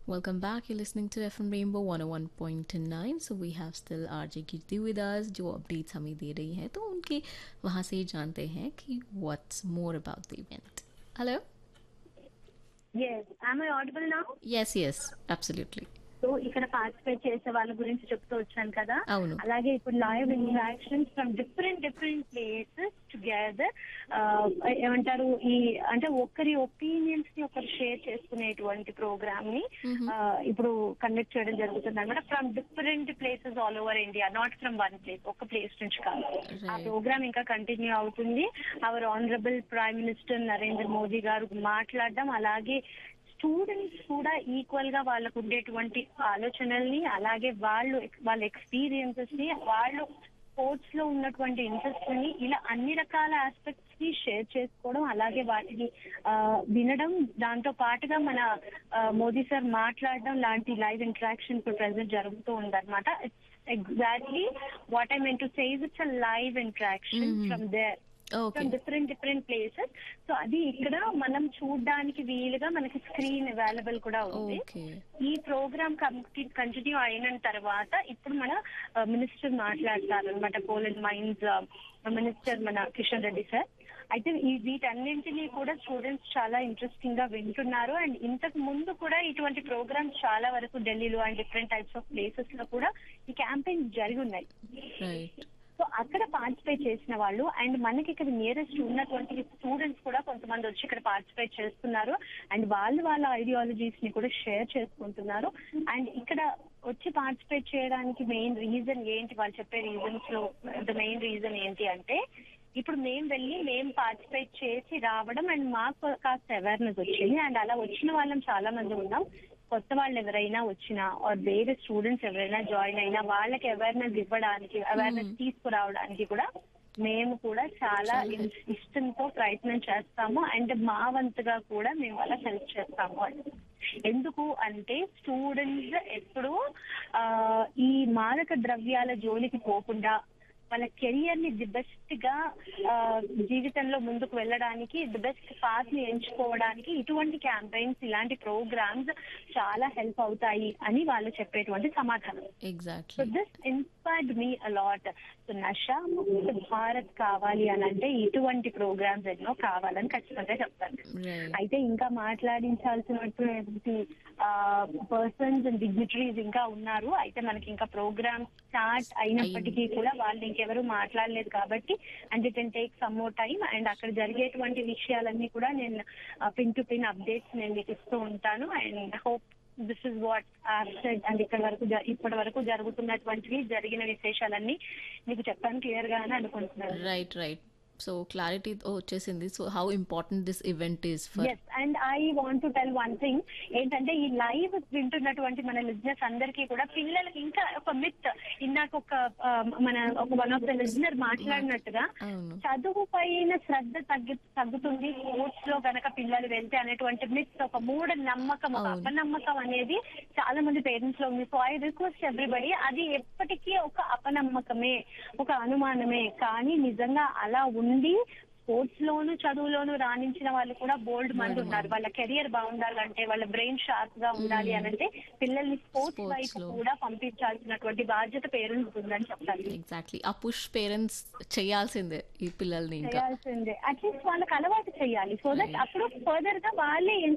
Welcome back. You're listening to FM Rainbow 101.9. So we have still RJ Kirti with us जो updates हमें दे रही है तो उनके वहाँ से जानते हैं कि what's more about the event. Hello? Yes. Am I audible now? Yes, yes, absolutely. So ఇక్కడ పార్టిసిపేట్ చేసే వాళ్ళ గురించి చెప్తూ వచ్చాను కదా అవును. అలాగే ఇప్పుడు live interactions from different different places together ఏమంటారు ఈ అంటే ఒక్కరి ఒపీనియన్స్ ని ఒకరు షేర్ చేసుకునేటువంటి ప్రోగ్రామ్ ని Mhm. ఆ, ఇప్పుడు కండక్ట్ చేయడం జరుగుతుంది అనమాట from different places all over India not from one place ఒక ప్లేస్ నుంచి కాదు ఆ Right. ప్రోగ్రామ్ ఇంకా కంటిన్యూ అవుతుంది our honourable prime minister Narendra Modi garu మాట్లాడడం అలాగే స్టూడెంట్స్ కూడా ఈక్వల్ గా వాళ్ళకు ఉండేటువంటి ఆలోచనల్ని అలాగే వాళ్ళు వాళ్ళ ఎక్స్పీరియన్సెస్ ని వాళ్ళు స్పోర్ట్స్ లో ఉన్నటువంటి ఇంట్రెస్ట్ ని ఇలా అన్ని రకాల ఆస్పెక్ట్స్ ని షేర్ చేసుకోవడం అలాగే వాటిని ఆ, వినడం దాంతో పాటుగా మన ఆ, మోదీ సార్ మాట్లాడడం లాంటి లైవ్ ఇంటరాక్షన్ ఇప్పుడు ప్రెసెంట్ జరుగుతూ ఉందన్నమాట exactly what I mean to says it's a live interaction Mhm. From there Okay. From different different places so అది ఇక్కడ మనం చూడడానికి వీలుగా మనకి స్క్రీన్ అవైలబుల్ కూడా ఉంది Okay. ఈ ప్రోగ్రామ్ కంటిన్యూ అయిన తర్వాత ఇప్పుడు మన మినిస్టర్ మాట్లాడతారు అనమాట పోలెండ్ మైన్స్ మినిస్టర్ మన కిషన్ రెడ్డి సార్ అయితే ఈ వీటన్నింటినీ కూడా స్టూడెంట్స్ చాలా ఇంట్రెస్టింగ్ గా వింటున్నారు అండ్ ఇంతకు ముందు కూడా ఇటువంటి ప్రోగ్రామ్స్ చాలా వరకు ఢిల్లీలో and different types of places లో కూడా ఈ క్యాంపెయిన్ జరిగి ఉన్నాయి Right. సో అక్కడ పార్టిసిపేట్ చేసిన వాళ్ళు అండ్ మనకి ఇక్కడ నియరెస్ట్ ఉన్నటువంటి స్టూడెంట్స్ కూడా కొంతమంది వచ్చి ఇక్కడ పార్టిసిపేట్ చేస్తున్నారు అండ్ వాళ్ళు వాళ్ళ ఐడియాలజీస్ ని కూడా షేర్ చేసుకుంటున్నారు అండ్ ఇక్కడ వచ్చి పార్టిసిపేట్ చేయడానికి మెయిన్ రీజన్ ఏంటి వాళ్ళు చెప్పే రీజన్స్ లో ద మెయిన్ రీజన్ ఏంటి అంటే ఇప్పుడు మేము వెళ్ళి మేము పార్టిసిపేట్ చేసి రావడం అండ్ మాకు కాస్త అవేర్నెస్ వచ్చింది అండ్ అలా వచ్చిన వాళ్ళం చాలా మంది ఉన్నాం కొత్త వాళ్ళు ఎవరైనా వచ్చినా ఆర్ వేరే స్టూడెంట్స్ ఎవరైనా జాయిన్ అయినా వాళ్ళకి అవేర్నెస్ ఇవ్వడానికి అవేర్నెస్ తీసుకురావడానికి కూడా మేము కూడా చాలా ఇన్- ఇష్టంతో ప్రయత్నం చేస్తాము అండ్ మా వంతుగా కూడా మేము వాళ్ళకి హెల్ప్ చేస్తాము అని ఎందుకు అంటే స్టూడెంట్స్ ఎప్పుడు ఆ, ఈ మాదక ద్రవ్యాల జోలికి పోకుండా వాళ్ళ కెరియర్ ని ది బెస్ట్ గా ఆ, జీవితంలో ముందుకు వెళ్ళడానికి ది బెస్ట్ పాత్ ని ఎంచుకోవడానికి ఇటువంటి క్యాంపెయిన్స్ ఇలాంటి ప్రోగ్రామ్స్ చాలా హెల్ప్ అవుతాయి అని వాళ్ళు చెప్పేటువంటి సమాధానం so Exactly. This inspired me a lot so Nasha Mukt Bharat కావాలి అని అంటే ఇటువంటి ప్రోగ్రామ్స్ ఎన్నో కావాలని ఖచ్చితంగా చెప్తాను Right. అయితే ఇంకా మాట్లాడించాల్సినటువంటి పర్సన్స్ అండ్ డిగ్నిటరీస్ ఇంకా ఉన్నారు అయితే మనకి ఇంకా ప్రోగ్రామ్ స్టార్ట్ అయినప్పటికీ కూడా వాళ్ళు ఇంకెవరు మాట్లాడలేదు కాబట్టి and it can take some more time and అక్కడ జరిగేటువంటి విషయాలన్నీ కూడా నేను పిన్ టు పిన్ అప్డేట్స్ నేను మీకు ఇస్తూ ఉంటాను and hope this is what said and ఇక్కడ వరకు జ- ఇప్పటి వరకు జరుగుతున్నటువంటివి జరిగిన విశేషాలన్నీ మీకు చెప్పాను క్లియర్ గానే అనుకుంటున్నాను Right, right. So clarity వచ్చేసింది so how important this event is for us and I want to tell one thing ఏంటంటే ఈ లైవ్ వింటున్నటువంటి మన లిజినెస్ అందరికీ కూడా పిల్లలకి ఇంకా ఒక మిత్ ఇందాక ఒక ఆ, మన ఒక వన్ ఆఫ్ ద లిజినర్ మాట్లాడినట్టుగా అవును చదువు పైన శ్రద్ధ తగ్గి తగ్గుతుంది స్పోర్ట్స్ లో గనక పిల్లలు వెళ్తే అనేటువంటి మిత్ ఒక మూఢ నమ్మకం ఒక అవును. అపనమ్మకం అనేది చాలా మంది పేరెంట్స్ లో ఉంది సో ఐ రిక్వెస్ట్ ఎవ్రీబడి అది ఎప్పటికీ ఒక అపనమ్మకమే ఒక అనుమానమే కానీ నిజంగా అలా ఉండి స్పోర్ట్స్ లోను చదువులోను రాణించిన వాళ్ళు కూడా బోల్డ్ మంది ఉన్నారు వాళ్ళ కెరియర్ బాగుండాలంటే వాళ్ళ బ్రెయిన్ షార్ప్ గా ఉండాలి అని అంటే పిల్లల్ని స్పోర్ట్స్ Sports వైపు లో. కూడా పంపించాల్సినటువంటి బాధ్యత పేరెంట్స్ ఉందని చెప్తాను ఎగ్జాక్ట్లీ ఆ పుష్ పేరెంట్స్ చేయాల్సిందే ఈ పిల్లల్ని ఇంకా చేయాల్సిందే అట్లీస్ట్ వాళ్ళకి అలవాటు చేయాలి సో దట్ అప్పుడు ఫర్దర్ గా వాళ్ళే